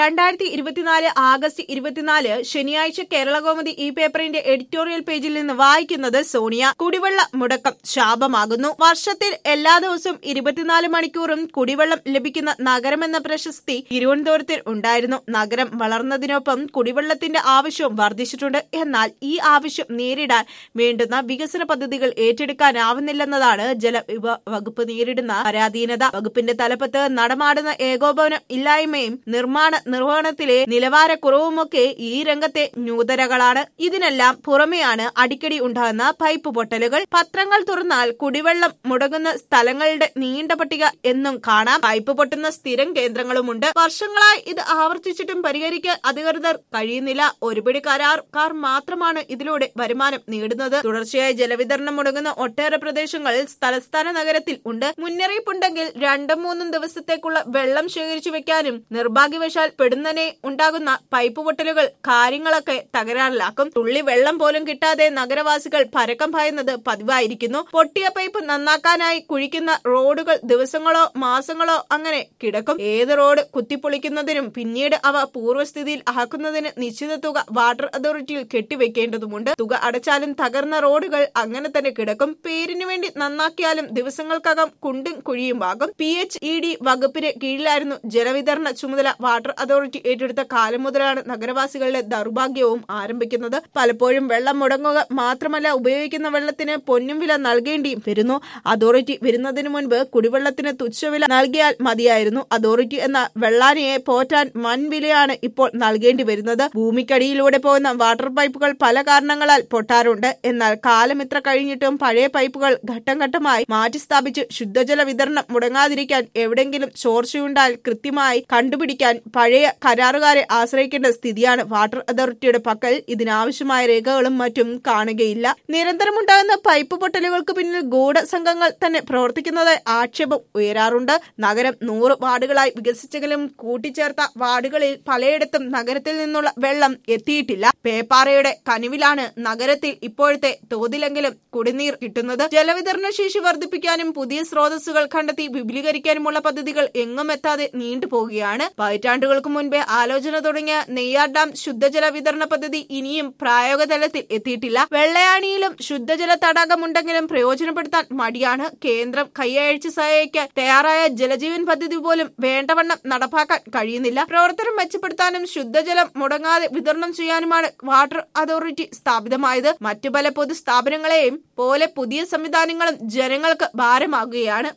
രണ്ടായിരത്തി ഇരുപത്തിനാല് ആഗസ്റ്റ് ഇരുപത്തിനാല് ശനിയാഴ്ച കേരളകൗമുദി ഈ പേപ്പറിന്റെ എഡിറ്റോറിയൽ പേജിൽ നിന്ന് വായിക്കുന്നത് സോണിയ കുടിവെള്ള മുടക്കം ശാപമാകുന്നു വർഷത്തിൽ എല്ലാ ദിവസവും ഇരുപത്തിനാല് മണിക്കൂറും കുടിവെള്ളം ലഭിക്കുന്ന നഗരമെന്ന പ്രശസ്തി തിരുവനന്തപുരത്തിൽ ഉണ്ടായിരുന്നു നഗരം വളർന്നതിനൊപ്പം കുടിവെള്ളത്തിന്റെ ആവശ്യവും വർദ്ധിച്ചിട്ടുണ്ട് എന്നാൽ ഈ ആവശ്യം നേരിടാൻ വേണ്ടുന്ന വികസന പദ്ധതികൾ ഏറ്റെടുക്കാനാവുന്നില്ലെന്നതാണ് ജല വിഭ വകുപ്പ് നേരിടുന്ന പരാധീനത വകുപ്പിന്റെ തലപ്പത്ത് നടമാടുന്ന ഏകോപനം ഇല്ലായ്മയും നിർമ്മാണ നിർവഹണത്തിലെ നിലവാരക്കുറവുമൊക്കെ ഈ രംഗത്തെ ന്യൂതരകളാണ് ഇതിനെല്ലാം പുറമെയാണ് അടിക്കടി ഉണ്ടാകുന്ന പൈപ്പ് പൊട്ടലുകൾ പത്രങ്ങൾ തുറന്നാൽ കുടിവെള്ളം മുടങ്ങുന്ന സ്ഥലങ്ങളുടെ നീണ്ട പട്ടിക എന്നും കാണാം പൈപ്പ് പൊട്ടുന്ന സ്ഥിരം കേന്ദ്രങ്ങളുമുണ്ട് വർഷങ്ങളായി ഇത് ആവർത്തിച്ചിട്ടും പരിഹരിക്കാൻ അധികൃതർ കഴിയുന്നില്ല ഒരുപിടി കരാർക്കാർ മാത്രമാണ് ഇതിലൂടെ വരുമാനം നേടുന്നത് തുടർച്ചയായി ജലവിതരണം മുടങ്ങുന്ന ഒട്ടേറെ പ്രദേശങ്ങൾ തലസ്ഥാന നഗരത്തിൽ ഉണ്ട് മുന്നറിയിപ്പുണ്ടെങ്കിൽ രണ്ടും മൂന്നും ദിവസത്തേക്കുള്ള വെള്ളം ശേഖരിച്ചു വെക്കാനും നിർഭാഗ്യവശാൽ പെടുന്നനെ ഉണ്ടാകുന്ന പൈപ്പ് പൊട്ടലുകൾ കാര്യങ്ങളൊക്കെ തകരാറിലാക്കും തുള്ളി വെള്ളം പോലും കിട്ടാതെ നഗരവാസികൾ പരക്കം പായുന്നത് പതിവായിരിക്കുന്നു പൊട്ടിയ പൈപ്പ് നന്നാക്കാനായി കുഴിക്കുന്ന റോഡുകൾ ദിവസങ്ങളോ മാസങ്ങളോ അങ്ങനെ കിടക്കും ഏത് റോഡ് കുത്തിപ്പൊളിക്കുന്നതിനും പിന്നീട് അവ പൂർവ്വസ്ഥിതിയിൽ ആക്കുന്നതിന് നിശ്ചിത തുക വാട്ടർ അതോറിറ്റിയിൽ കെട്ടിവെക്കേണ്ടതുണ്ട് തുക അടച്ചാലും തകർന്ന റോഡുകൾ അങ്ങനെ തന്നെ കിടക്കും പേരിനു വേണ്ടി നന്നാക്കിയാലും ദിവസങ്ങൾക്കകം കുണ്ടും കുഴിയുമാകും പി എച്ച് ഇ ഡി വകുപ്പിന് കീഴിലായിരുന്നു ജലവിതരണ ചുമതല വാട്ടർ അതോറിറ്റി ഏറ്റെടുത്ത കാലം മുതലാണ് നഗരവാസികളുടെ ദൗർഭാഗ്യവും ആരംഭിക്കുന്നത് പലപ്പോഴും വെള്ളം മുടങ്ങുക മാത്രമല്ല ഉപയോഗിക്കുന്ന വെള്ളത്തിന് പൊന്നും വില നൽകേണ്ടിയും വരുന്നു അതോറിറ്റി വരുന്നതിന് മുൻപ് കുടിവെള്ളത്തിന് തുച്ഛവില നൽകിയാൽ മതിയായിരുന്നു അതോറിറ്റി എന്ന വെള്ളാനയെ പോറ്റാൻ വൻ വിലയാണ് ഇപ്പോൾ നൽകേണ്ടി വരുന്നത് ഭൂമിക്കടിയിലൂടെ പോകുന്ന വാട്ടർ പൈപ്പുകൾ പല കാരണങ്ങളാൽ പൊട്ടാറുണ്ട് എന്നാൽ കാലം ഇത്ര കഴിഞ്ഞിട്ടും പഴയ പൈപ്പുകൾ ഘട്ടം ഘട്ടമായി മാറ്റി സ്ഥാപിച്ച് ശുദ്ധജല വിതരണം മുടങ്ങാതിരിക്കാൻ എവിടെങ്കിലും ചോർച്ചയുണ്ടാൽ കൃത്യമായി കണ്ടുപിടിക്കാൻ പഴയ കരാറുകാരെ ആശ്രയിക്കേണ്ട സ്ഥിതിയാണ് വാട്ടർ അതോറിറ്റിയുടെ പക്കൽ ഇതിനാവശ്യമായ രേഖകളും മറ്റും കാണുകയില്ല നിരന്തരമുണ്ടാകുന്ന പൈപ്പ് പൊട്ടലുകൾക്ക് പിന്നിൽ ഗൂഢസംഘങ്ങൾ തന്നെ പ്രവർത്തിക്കുന്നതായി ആക്ഷേപം ഉയരാറുണ്ട് നഗരം നൂറ് വാർഡുകളായി വികസിച്ചെങ്കിലും കൂട്ടിച്ചേർത്ത വാർഡുകളിൽ പലയിടത്തും നഗരത്തിൽ നിന്നുള്ള വെള്ളം എത്തിയിട്ടില്ല പേപ്പാറയുടെ കനിവിലാണ് നഗരത്തിൽ ഇപ്പോഴത്തെ തോതിലെങ്കിലും കുടിനീർ കിട്ടുന്നത് ജലവിതരണ ശേഷി വർദ്ധിപ്പിക്കാനും പുതിയ സ്രോതസ്സുകൾ കണ്ടെത്തി വിപുലീകരിക്കാനുമുള്ള പദ്ധതികൾ എങ്ങും എത്താതെ നീണ്ടുപോകുകയാണ് പതിറ്റാണ്ടുകൾക്ക് മുൻപേ ആലോചന തുടങ്ങിയ നെയ്യാർ ഡാം ശുദ്ധജല വിതരണ പദ്ധതി ഇനിയും പ്രായോഗ തലത്തിൽ എത്തിയിട്ടില്ല വെള്ളയാണിയിലും ശുദ്ധജല തടാകമുണ്ടെങ്കിലും പ്രയോജനപ്പെടുത്താൻ മടിയാണ് കേന്ദ്രം കൈയഴിച്ച് സഹായിക്കാൻ തയ്യാറായ ജലജീവൻ പദ്ധതി പോലും വേണ്ടവണ്ണം നടപ്പാക്കാൻ കഴിയുന്നില്ല പ്രവർത്തനം മെച്ചപ്പെടുത്താനും ശുദ്ധജലം മുടങ്ങാതെ വിതരണം ചെയ്യാനുമാണ് വാട്ടർ അതോറിറ്റി സ്ഥാപിതമായത് മറ്റു പല പൊതു സ്ഥാപനങ്ങളെയും പോലെ പുതിയ സംവിധാനങ്ങളും ജനങ്ങൾക്ക് ഭാരമാകുകയാണ്